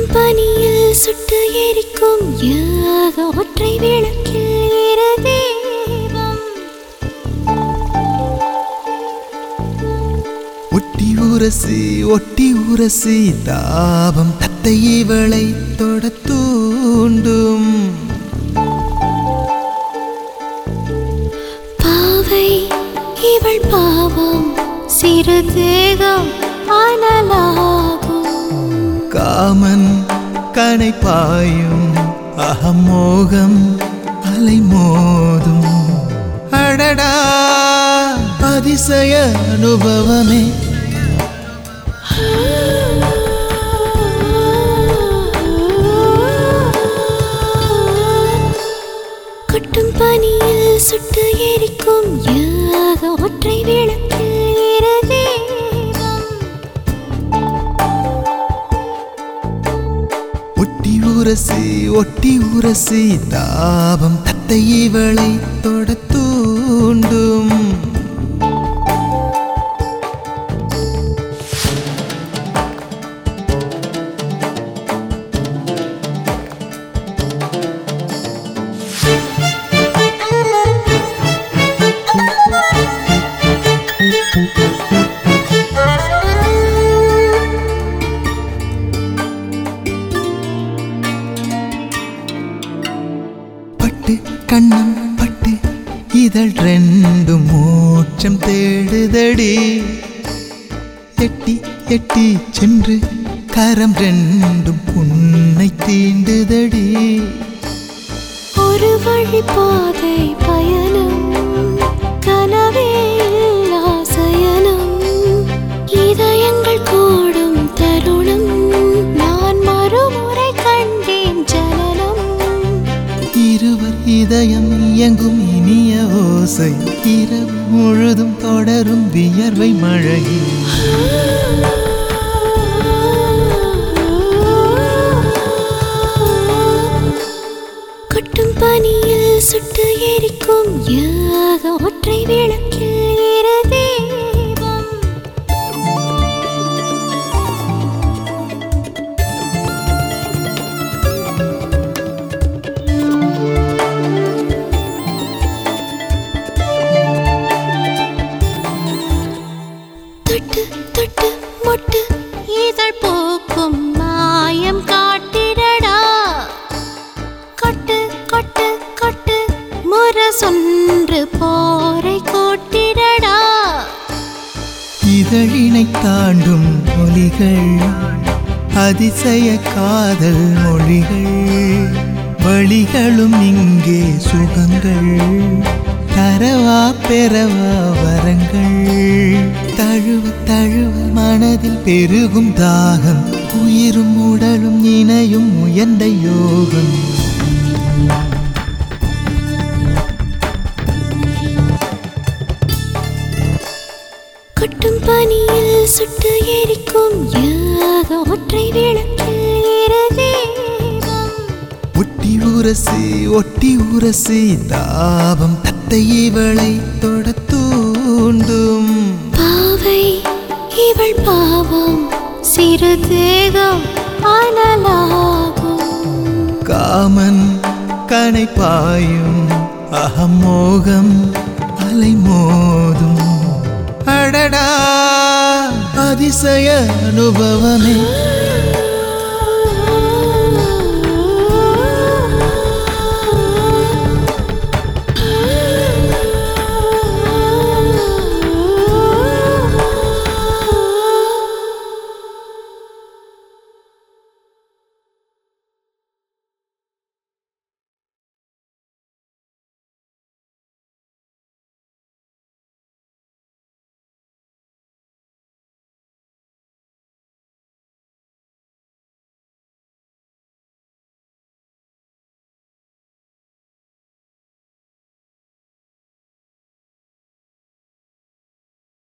பனியில் சுட்டு எரிக்கும் யாக ஒற்றை விளக்கில் இரு தீபம் ஒட்டி உரசி ஒட்டி உரசி தாபம் தத்தை இவளை தொட தூண்டும் பாவை இவள் பாவம் சிறு தேகம் அனலாகும் காமன் கனை பாயும் அகமோகம் அலை மோதும் அடடா அதிசய அனுபவமே கொட்டும் பனியில் சுட்டு எரிக்கும் யாக ஒற்றை விளக்கில் இரு தீபம் ஒட்டி உரசி ஒட்டி உரசி தாபம் தத்தை இவளை தொட தூண்டும் பட்டு கண்ணம் பட்டு இதழ் ரெண்டும் மோட்சம் தேடுதடி எட்டி எட்டி சென்று கரம் ரெண்டும் உன்னை தீண்டுதடி ஒரு வழி பாதை பயணம் கனவே இல்லா சயனம் இதயங்கள் கூடும் தருணம் நான் மறுமுறை கண்டேன் ஜனனம் இருவர் இதயம் இயங்கும் இனிய ஓசை இரவு முழுதும் தொடரும் வியர்வை மழை கொட்டும் பனியில் சுட்டு எரிக்கும் யாக ஒற்றை விளக்கில் இரு தீபம் தொட்டு தொட்டு மொட்டு இதழ் போக்கும் மாயம் காட்டிடடா கொட்டு கொட்டு கொட்டு முரசொன்று போரை கூட்டிடடா இதழினை தாண்டும் மொழிகள் அதிசய காதல் மொழிகள் வழிகளும் இங்கே சுகங்கள் தரவா பெறவா வரங்கள் தழுவ தழுவ மனதில் பெருகும் தாகம் உயிரும் உடலும் இணையும் உயர்ந்த யோகம் கொட்டும் பனியில் சுட்டு எரிக்கும் யாக ஒற்றை விளக்கில் இரு தீபம் ஒட்டி உரசி ஒட்டி உரசி தாபம் தத்தை இவளை தொட தூண்டும் பாவை இவள் பாவம் சிறு தேகம் அனலாகும் காமன் கனை பாயும் அகமோகம் அலை மோதும் அடடா அதிசய அனுபவமே